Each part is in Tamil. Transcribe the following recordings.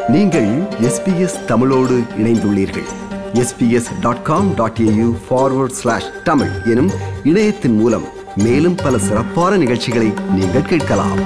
நீங்கள் எஸ்பிஎஸ் தமிழோடு இணைந்துள்ளீர்கள் SBS dot com dot AU forward slash Tamil எனும் இணையத்தின் மூலம் மேலும் பல சிறப்பான நிகழ்ச்சிகளை நீங்கள் கேட்கலாம்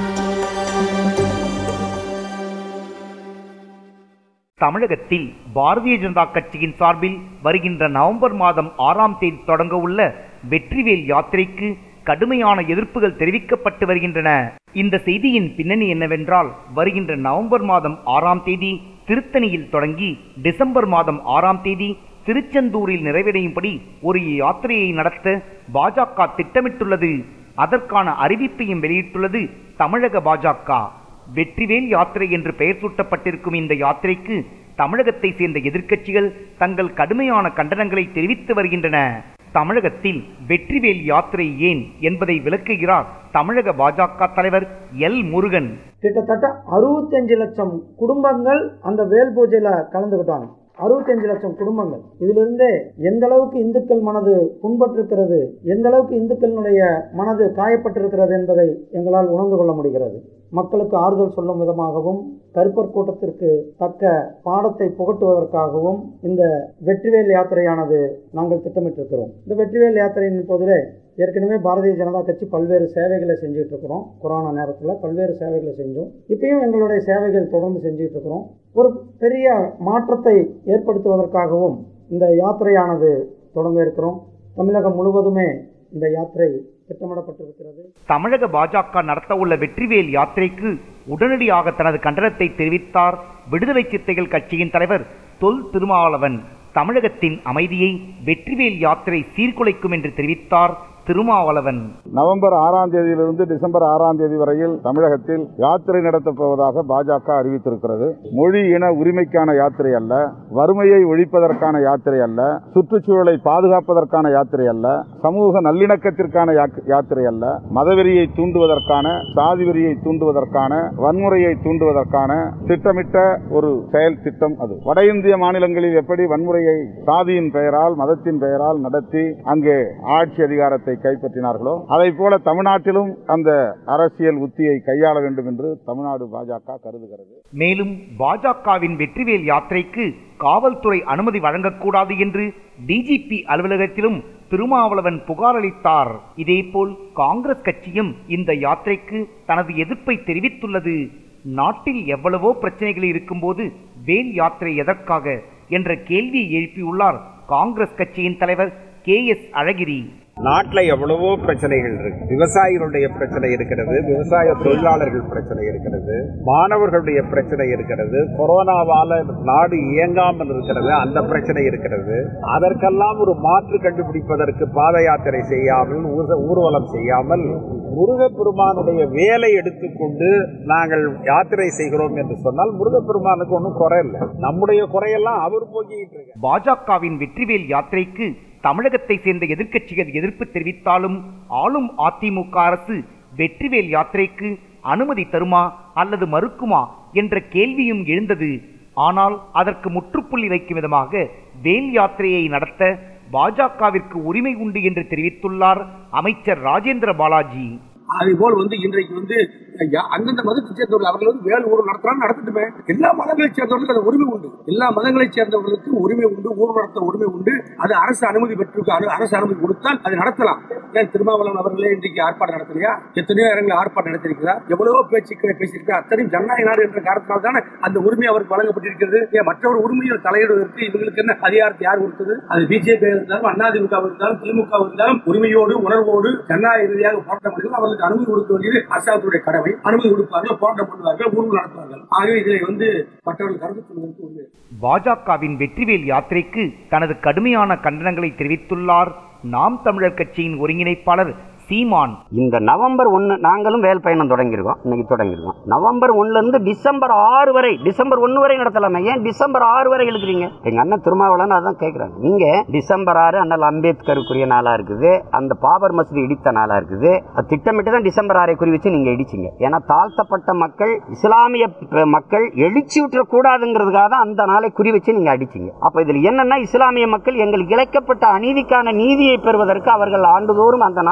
தமிழகத்தில் பாரதிய ஜனதா கட்சியின் சார்பில் வருகின்ற நவம்பர் மாதம் ஆறாம் தேதி தொடங்க உள்ள வெற்றிவேல் யாத்திரைக்கு கடுமையான எதிர்ப்புகள் தெரிவிக்கப்பட்டு வருகின்றன இந்த செய்தியின் பின்னணி என்னவென்றால் வருகின்ற நவம்பர் மாதம் ஆறாம் தேதி திருத்தணியில் தொடங்கி டிசம்பர் மாதம் ஆறாம் தேதி திருச்செந்தூரில் நிறைவடையும்படி ஒரு யாத்திரையை நடத்த பாஜக திட்டமிட்டுள்ளது அதற்கான அறிவிப்பையும் வெளியிட்டுள்ளது தமிழக பாஜக வெற்றிவேல் யாத்திரை என்று பெயர் சூட்டப்பட்டிருக்கும் இந்த யாத்திரைக்கு தமிழகத்தை சேர்ந்த எதிர்க்கட்சிகள் தங்கள் கடுமையான கண்டனங்களை தெரிவித்து வருகின்றன தமிழகத்தில் வெற்றிவேல் யாத்திரை ஏன் என்பதை விளக்குகிறார் தமிழக பாஜக தலைவர் எல் முருகன் கிட்டத்தட்ட அறுபத்தஞ்சு லட்சம் குடும்பங்கள் அந்த வேல் பூஜையில கலந்துக்கிட்டாங்க அறுபத்தஞ்சு லட்சம் குடும்பங்கள் இதிலிருந்தே எந்த அளவுக்கு இந்துக்கள் மனது புண்பட்டிருக்கிறது எந்த அளவுக்கு இந்துக்களினுடைய மனது காயப்பட்டிருக்கிறது என்பதை எங்களால் உணர்ந்து கொள்ள முடிகிறது மக்களுக்கு ஆறுதல் சொல்லும் விதமாகவும் கருப்பர் கூட்டத்திற்கு தக்க பாடத்தை புகட்டுவதற்காகவும் இந்த வெற்றிவேல் யாத்திரையானது நாங்கள் திட்டமிட்டிருக்கிறோம் இந்த வெற்றிவேல் யாத்திரையின் போதிலே ஏற்கனவே பாரதிய ஜனதா கட்சி பல்வேறு சேவைகளை செஞ்சுட்டு இருக்கிறோம் கொரோனா நேரத்தில் பல்வேறு சேவைகளை செஞ்சோம் இப்பயும் எங்களுடைய சேவைகள் தொடர்ந்து செஞ்சுட்டு இருக்கிறோம் ஒரு பெரிய மாற்றத்தை ஏற்படுத்துவதற்காகவும் இந்த யாத்திரையானது தொடங்க இருக்கிறோம் தமிழகம் முழுவதுமே இந்த யாத்திரை திட்டமிடப்பட்டிருக்கிறது தமிழக பாஜக நடத்தவுள்ள வெற்றிவேல் யாத்திரைக்கு உடனடியாக தனது கண்டனத்தை தெரிவித்தார் விடுதலை சிறுத்தைகள் கட்சியின் தலைவர் தொல் திருமாவளவன் தமிழகத்தின் அமைதியை வெற்றிவேல் யாத்திரை சீர்குலைக்கும் என்று தெரிவித்தார் திருமாவளவன் நவம்பர் ஆறாம் தேதியிலிருந்து டிசம்பர் ஆறாம் தேதி வரையில் தமிழகத்தில் யாத்திரை நடத்தப் போவதாக பாஜக அறிவித்திருக்கிறது மொழி இன உரிமைக்கான யாத்திரை அல்ல வறுமையை ஒழிப்பதற்கான யாத்திரை அல்ல சுற்றுச்சூழலை பாதுகாப்பதற்கான யாத்திரை அல்ல சமூக நல்லிணக்கத்திற்கான யா- யாத்திரை அல்ல மதவெறியை தூண்டுவதற்கான சாதி வெறியை தூண்டுவதற்கான வன்முறையை தூண்டுவதற்கான திட்டமிட்ட ஒரு செயல் திட்டம் அது வட இந்திய மாநிலங்களில் எப்படி வன்முறையை சாதியின் பெயரால் மதத்தின் பெயரால் நடத்தி அங்கே ஆட்சி அதிகாரத்தை கைப்பற்றினார்களோ அதை போல தமிழ்நாட்டிலும் அந்த அரசியல் உத்தியை கையாள வேண்டும் என்று தமிழ்நாடு பாஜக கருதுகிறது மேலும் பாஜகவின் வெற்றிவேல் யாத்திரைக்கு காவல்துறை அனுமதி வழங்கக்கூடாது என்று டிஜிபி அலுவலகத்திலும் திருமாவளவன் புகார் அளித்தார் இதேபோல் காங்கிரஸ் கட்சியும் இந்த யாத்திரைக்கு தனது எதிர்ப்பை தெரிவித்துள்ளது நாட்டில் எவ்வளவோ பிரச்சனைகள் இருக்கும்போது வேல் யாத்திரை எதற்காக என்ற கேள்வியை எழுப்பியுள்ளார் காங்கிரஸ் கட்சியின் தலைவர் கே எஸ் அழகிரி நாட்டில் எவ்வளவோ பிரச்சனைகள் இருக்கு விவசாயிகளுடைய பிரச்சனை இருக்கிறது விவசாய தொழிலாளர்கள் பிரச்சனை இருக்கிறது மாணவர்களுடைய பிரச்சனை இருக்கிறது கொரோனாவால நாடு இயங்காமல் இருக்கிறது அந்த பிரச்சனை இருக்கிறது அதற்கெல்லாம் ஒரு மாற்று கண்டுபிடிப்பதற்கு பாத யாத்திரை செய்யாமல் ஊர்வ- ஊர்வலம் செய்யாமல் முருகப்பெருமானுடைய வேலை எடுத்துக்கொண்டு நாங்கள் யாத்திரை செய்கிறோம் என்று சொன்னால் முருகப்பெருமானுக்கு ஒன்றும் குறை இல்லை நம்முடைய குறையெல்லாம் அவர் போக்கிட்டு இருக்கார் பாஜகவின் வெற்றிவேல் யாத்திரைக்கு தமிழகத்தை சேர்ந்த எதிர்க்கட்சிகள் எதிர்ப்பு தெரிவித்தாலும் ஆளும் அதிமுக அரசு வெற்றிவேல் யாத்திரைக்கு அனுமதி தருமா அல்லது மறுக்குமா என்ற கேள்வியும் எழுந்தது ஆனால் அதற்கு முற்றுப்புள்ளி வைக்கும் விதமாக வேல் யாத்திரையை நடத்த பாஜகவிற்கு உரிமை உண்டு என்று தெரிவித்துள்ளார் அமைச்சர் ராஜேந்திர பாலாஜி அதேபோல் வந்து இன்றைக்கு வந்து யா- அந்தந்த மதத்தை சேர்ந்தவர்கள் அவர்கள் வந்து வேல் ஊர் நடத்துறாங்க நடத்தட்டுமே எல்லா மதங்களை சேர்ந்தவர்களுக்கு அது உரிமை உண்டு எல்லா மதங்களை சேர்ந்தவர்களுக்கு உரிமை உண்டு ஊர் நடத்த உரிமை உண்டு அது அரசு அனுமதி பெற்று அனு- அரசு அனுமதி கொடுத்தால் அது நடத்தலாம் ஏன் திருமாவளவன் அவர்களே இன்றைக்கு ஆர்ப்பாட்டம் நடத்தலையா எத்தனையோ இடங்களில் ஆர்ப்பாட்டம் நடத்திருக்கிறார் எவ்வளவோ பேச்சுக்களை பேசியிருக்கார் அத்தனையும் ஜனநாயக நாடு என்ற காரணத்தால் தானே அந்த உரிமை அவருக்கு வழங்கப்பட்டிருக்கிறது ஏன் மற்றவர் உரிமையில் தலையிடுவதற்கு இவங்களுக்கு என்ன அதிகாரத்தை யார் கொடுத்தது அது பிஜேபி இருந்தாலும் அதிமுக இருந்தாலும் திமுக இருந்தாலும் உரிமையோடு உணர்வோடு ஜனநாயக ரீதியாக போராட்டம் பண்ணுங்கள் அவர்களுக்கு அனுமதி கொடுக்க வேண்டியது அரசாங்கத்துடைய கடமை அனுமதி கொடுப்பார்கள் போராட்டம் பண்ணுவார்கள் ஊர்வலம் நடத்துவார்கள் ஆகவே இதில் வந்து மற்றவர்கள் கருத்து சொல்வதற்கு உரிமை பாஜகவின் வெற்றிவேல் யாத்திரைக்கு தனது கடுமையான கண்டனங்களை தெரிவித்துள்ளார் நாம் தமிழர் கட்சியின் ஒருங்கிணைப்பாளர் சீமான் இந்த நவம்பர் ஒன்று நாங்களும் வேல் பயணம் தொடங்கியிருக்கோம் இன்னைக்கு தொடங்கியிருக்கோம் நவம்பர் ஒன்றுலேருந்து டிசம்பர் ஆறு வரை டிசம்பர் ஒன்று வரை நடத்தலாமே ஏன் டிசம்பர் ஆறு வரை எழுதுறீங்க எங்கள் அண்ணன் திருமாவளவன் அதான் கேட்குறாங்க நீங்கள் டிசம்பர் ஆறு அண்ணல் அம்பேத்கருக்குரிய நாளாக இருக்குது அந்த பாபர் மசூதி இடித்த நாளாக இருக்குது அது திட்டமிட்டு தான் டிசம்பர் ஆறை குறி வச்சு நீங்கள் இடிச்சிங்க ஏன்னா தாழ்த்தப்பட்ட மக்கள் இஸ்லாமிய ப- மக்கள் எழுச்சி விட்டுறக்கூடாதுங்கிறதுக்காக தான் அந்த நாளை குறி வச்சு நீங்கள் அடிச்சிங்க அப்போ இதில் என்னன்னா இஸ்லாமிய மக்கள் எங்களுக்கு இழைக்கப்பட்ட அநீதிக்கான நீதியை பெறுவதற்கு அவர்கள் ஆண்டுதோறும் அந்த நாளில் ஒன்று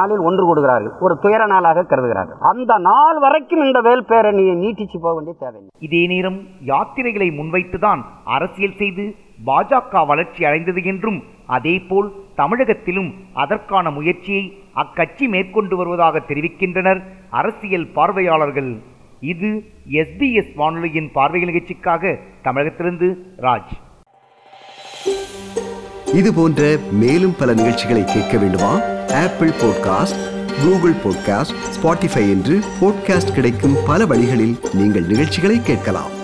போடுகிறார்கள் ஒரு துயர நாளாக கருதுகிறார்கள் அந்த நாள் வரைக்கும் இந்த வேல் பேரணியை நீட்டிச்சு போக வேண்டிய தேவையில்லை இதே நேரம் யாத்திரைகளை முன்வைத்துதான் அரசியல் செய்து பாஜக வளர்ச்சி அடைந்தது என்றும் அதேபோல் தமிழகத்திலும் அதற்கான முயற்சியை அக்கட்சி மேற்கொண்டு வருவதாக தெரிவிக்கின்றனர் அரசியல் பார்வையாளர்கள் இது எஸ்பிஎஸ் வானொலியின் பார்வை நிகழ்ச்சிக்காக தமிழகத்திலிருந்து ராஜ் இது போன்ற மேலும் பல நிகழ்ச்சிகளை கேட்க வேண்டுமா Apple podcast Google podcast Spotify என்று பாட்காஸ்ட் கிடைக்கும் பல வழிகளில் நீங்கள் நிகழ்ச்சிகளை கேட்கலாம்